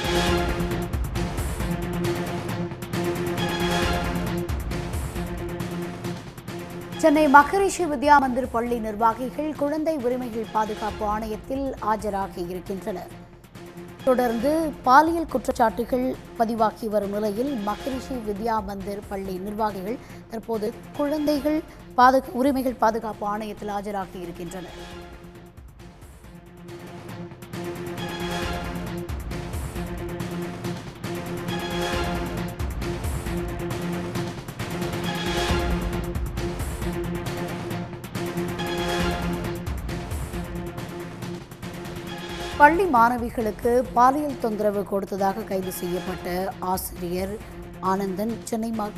சென்னை மகரிஷி வித்யா மந்திர் பள்ளி நிர்வாகிகள் குழந்தை உரிமைகள் பாதுகாப்பு ஆணையத்தில் ஆஜராகி இருக்கின்றனர் தொடர்ந்து பாலியல் குற்றச்சாட்டுகள் பதிவாகி வரும் நிலையில் மகரிஷி வித்யா மந்திர் பள்ளி நிர்வாகிகள் தற்போது குழந்தைகள் பாதுகா உரிமைகள் பாதுகாப்பு ஆணையத்தில் ஆஜராகி இருக்கின்றனர் பள்ளி மாணவிகளுக்கு பாலியல் தொந்தரவு கொடுத்ததாக கைது செய்யப்பட்ட ஆசிரியர் ஆனந்தன் சென்னை ம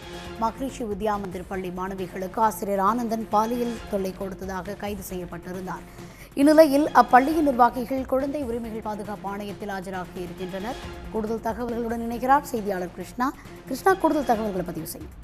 மகரிஷி வித்யா மந்திர் பள்ளி மாணவிகளுக்கு ஆசிரியர் ஆனந்தன் பாலியல் தொல்லை கொடுத்ததாக கைது செய்யப்பட்டிருந்தார் இந்நிலையில் அப்பள்ளியின் நிர்வாகிகள் குழந்தை உரிமைகள் பாதுகாப்பு ஆணையத்தில் ஆஜராகி இருக்கின்றனர் கூடுதல் தகவல்களுடன் இணைகிறார் செய்தியாளர் கிருஷ்ணா கிருஷ்ணா கூடுதல் தகவல்களை பதிவு செய்யும்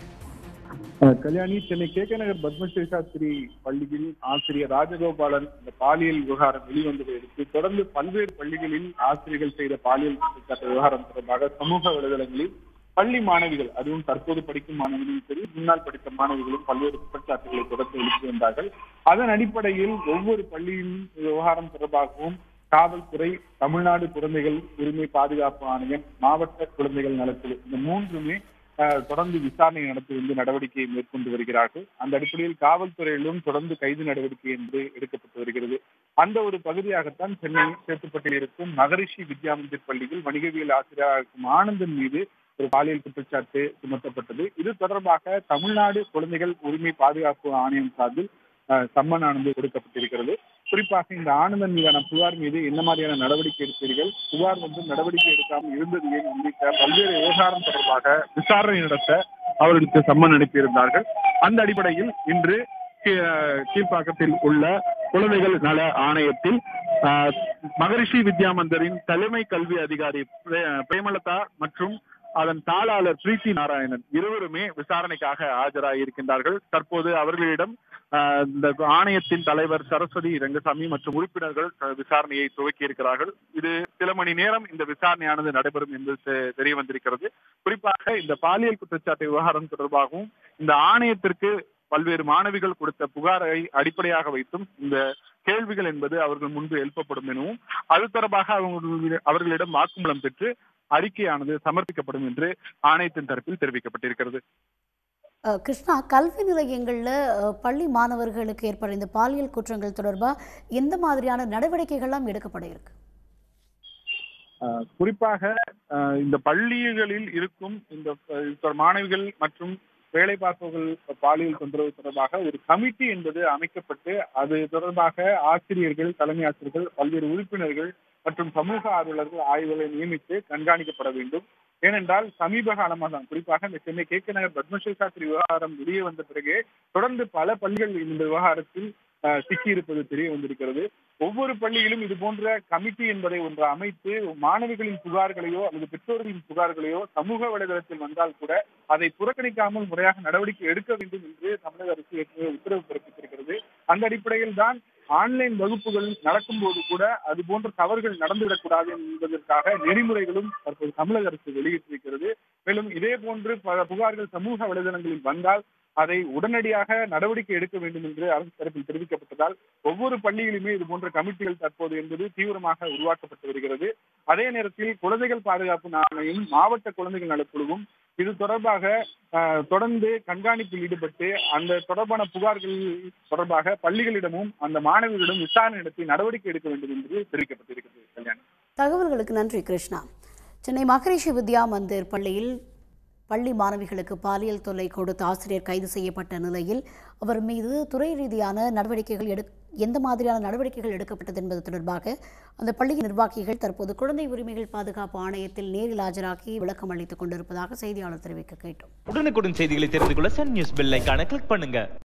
அஹ் கல்யாணி சென்னை கே கே நகர் பத்மஸ்ரீ சாஸ்திரி பள்ளியில் ஆசிரியர் ராஜகோபாலன் இந்த பாலியல் விவகாரம் வெளிவந்ததை அடுத்து தொடர்ந்து பல்வேறு பள்ளிகளில் ஆசிரியர்கள் செய்த பாலியல் குற்றச்சாட்டு விவகாரம் தொடர்பாக சமூக வலைதளங்களில் பள்ளி மாணவிகள் அதுவும் தற்போது படிக்கும் மாணவிகளும் சரி முன்னால் படித்த மாணவிகளும் பல்வேறு குற்றச்சாட்டுகளை தொடர்ந்து எழுப்பி வந்தார்கள் அதன் அடிப்படையில் ஒவ்வொரு பள்ளியின் விவகாரம் தொடர்பாகவும் காவல்துறை தமிழ்நாடு குழந்தைகள் உரிமை பாதுகாப்பு ஆணையம் மாவட்ட குழந்தைகள் நலக்குழு இந்த மூன்றுமே அஹ், தொடர்ந்து விசாரணை நடத்தி வந்து நடவடிக்கையை மேற்கொண்டு வருகிறார்கள் அந்த அடிப்படையில் காவல்துறையிலும் தொடர்ந்து கைது நடவடிக்கை என்று எடுக்கப்பட்டு வருகிறது அந்த ஒரு பகுதியாகத்தான் சென்னை சேத்துப்பட்டில் இருக்கும் மகரிஷி வித்யா மந்திர் பள்ளியில் வணிகவியல் ஆசிரியராக இருக்கும் ஆனந்தன் மீது ஒரு பாலியல் குற்றச்சாட்டு சுமத்தப்பட்டது இது தொடர்பாக தமிழ்நாடு குழந்தைகள் உரிமை பாதுகாப்பு ஆணையம் சார்பில் அஹ், சம்மன் ஆனது கொடுக்கப்பட்டிருக்கிறது குறிப்பாக இந்த ஆனந்தன் மீதான புகார் மீது என்ன மாதிரியான நடவடிக்கை எடுப்பீர்கள் புகார் வந்து நடவடிக்கை எடுக்காமல் இருந்தது ஏன் உள்ளிட்ட பல்வேறு விவகாரம் தொடர்பாக விசாரணை நடத்த அவர்களுக்கு சம்மன் அனுப்பியிருந்தார்கள் அந்த அடிப்படையில் இன்று கீ- கீழ்ப்பாக்கத்தில் உள்ள குழந்தைகள் நல ஆணையத்தில் ஆஹ், மகரிஷி வித்யா மந்திரின் தலைமை கல்வி அதிகாரி பிரே- பிரேமலதா மற்றும் அதன் தாளாளர் பிரீத்தி நாராயணன் இருவருமே விசாரணைக்காக ஆஜராகியிருக்கின்றார்கள் தற்போது அவர்களிடம் ஆஹ், இந்த ஆணையத்தின் தலைவர் சரஸ்வதி ரங்கசாமி மற்றும் உறுப்பினர்கள் அஹ், விசாரணையை துவக்கி இருக்கிறார்கள் இது சில மணி நேரம் இந்த விசாரணையானது நடைபெறும் என்று தெ- தெரிய வந்திருக்கிறது குறிப்பாக இந்த பாலியல் குற்றச்சாட்டு விவகாரம் தொடர்பாகவும் இந்த ஆணையத்திற்கு பல்வேறு மாணவிகள் கொடுத்த புகாரை அடிப்படையாக வைத்தும் இந்த கேள்விகள் என்பது அவர்கள் முன்பு எழுப்பப்படும் எனவும் அது தொடர்பாக அவங்க அவர்களிடம் வாக்குமூலம் பெற்று அறிக்கையானது சமர்ப்பிக்கப்படும் என்று ஆணையத்தின் தரப்பில் தெரிவிக்கப்பட்டிருக்கிறது அஹ், கிருஷ்ணா கல்வி நிலையங்களில் அஹ், பள்ளி மாணவர்களுக்கு ஏற்படுற இந்த பாலியல் குற்றங்கள் தொடர்பாக எந்த மாதிரியான நடவடிக்கைகள்லாம் எடுக்கப்பட இருக்கு ஆஹ் குறிப்பாக ஆஹ் இந்த பள்ளிகளில் இருக்கும் இந்த அஹ் இப்ப மாணவிகள் மற்றும் வேலை பார்ப்பவர்கள் பாலியல் தொந்தரவு தொடர்பாக ஒரு கமிட்டி என்பது அமைக்கப்பட்டு அது தொடர்பாக ஆசிரியர்கள் தலைமை ஆசிரியர்கள் பல்வேறு உறுப்பினர்கள் மற்றும் சமூக ஆர்வலர்கள் ஆய்வுகளை நியமித்து கண்காணிக்கப்பட வேண்டும் ஏனென்றால் சமீப காலமாக தான் குறிப்பாக இந்த சென்னை கே கே நகர் பத்மஸ்ரீ சாஸ்திரி விவகாரம் வெளியே வந்த பிறகு தொடர்ந்து பல பள்ளிகள் இந்த விவகாரத்தில் ஆஹ் சிக்கியிருப்பது தெரிய வந்திருக்கிறது ஒவ்வொரு பள்ளியிலும் இது போன்ற கமிட்டி என்பதை ஒன்று அமைத்து மாணவிகளின் புகார்களையோ அல்லது பெற்றோர்களின் புகார்களையோ சமூக வலைதளத்தில் வந்தால் கூட அதை புறக்கணிக்காமல் முறையாக நடவடிக்கை எடுக்க வேண்டும் என்று தமிழக அரசு ஏற்கனவே உத்தரவு பிறப்பித்திருக்கிறது அந்த அடிப்படையில் தான் ஆன்லைன் வகுப்புகள் நடக்கும்போது கூட அது போன்ற தவறுகள் நடந்துவிடக்கூடாது என்பதற்காக நெறிமுறைகளும் தற்போது தமிழக அரசு வெளியிட்டிருக்கிறது மேலும் இதே போன்று பல புகார்கள் சமூக வலைதளங்களில் வந்தால் அதை உடனடியாக நடவடிக்கை எடுக்க வேண்டும் என்று அரசு தரப்பில் தெரிவிக்கப்பட்டதால் ஒவ்வொரு பள்ளியிலுமே இது போன்ற கமிட்டிகள் தற்போது என்பது தீவிரமாக உருவாக்கப்பட்டு வருகிறது அதே நேரத்தில் குழந்தைகள் பாதுகாப்பு ஆணையம் மாவட்ட குழந்தைகள் நலக்குழுவும் இது தொடர்பாக ஆஹ், தொடர்ந்து கண்காணிப்பில் ஈடுபட்டு அந்த தொடர்பான புகார்கள் தொடர்பாக பள்ளிகளிடமும் அந்த மாணவிகளிடம் விசாரணை நடத்தி நடவடிக்கை எடுக்க வேண்டும் என்று தெரிவிக்கப்பட்டிருக்கிறது கல்யாணி தகவல்களுக்கு நன்றி கிருஷ்ணா சென்னை மகரிஷி வித்யா மந்திர் பள்ளியில் பள்ளி மாணவிகளுக்கு பாலியல் தொல்லை கொடுத்த ஆசிரியர் கைது செய்யப்பட்ட நிலையில் அவர் மீது துறை ரீதியான நடவடிக்கைகள் எடு எந்த மாதிரியான நடவடிக்கைகள் எடுக்கப்பட்டது என்பது தொடர்பாக அந்த பள்ளி நிர்வாகிகள் தற்போது குழந்தை உரிமைகள் பாதுகாப்பு ஆணையத்தில் நேரில் ஆஜராகி விளக்கம் அளித்துக் கொண்டிருப்பதாக செய்தியாளர் தெரிவிக்க கேட்டோம் உடனுக்குடன் செய்திகளை தெரிந்து கொள்ள சன் நியூஸ் பெல் ஐகானை கிளிக் பண்ணுங்க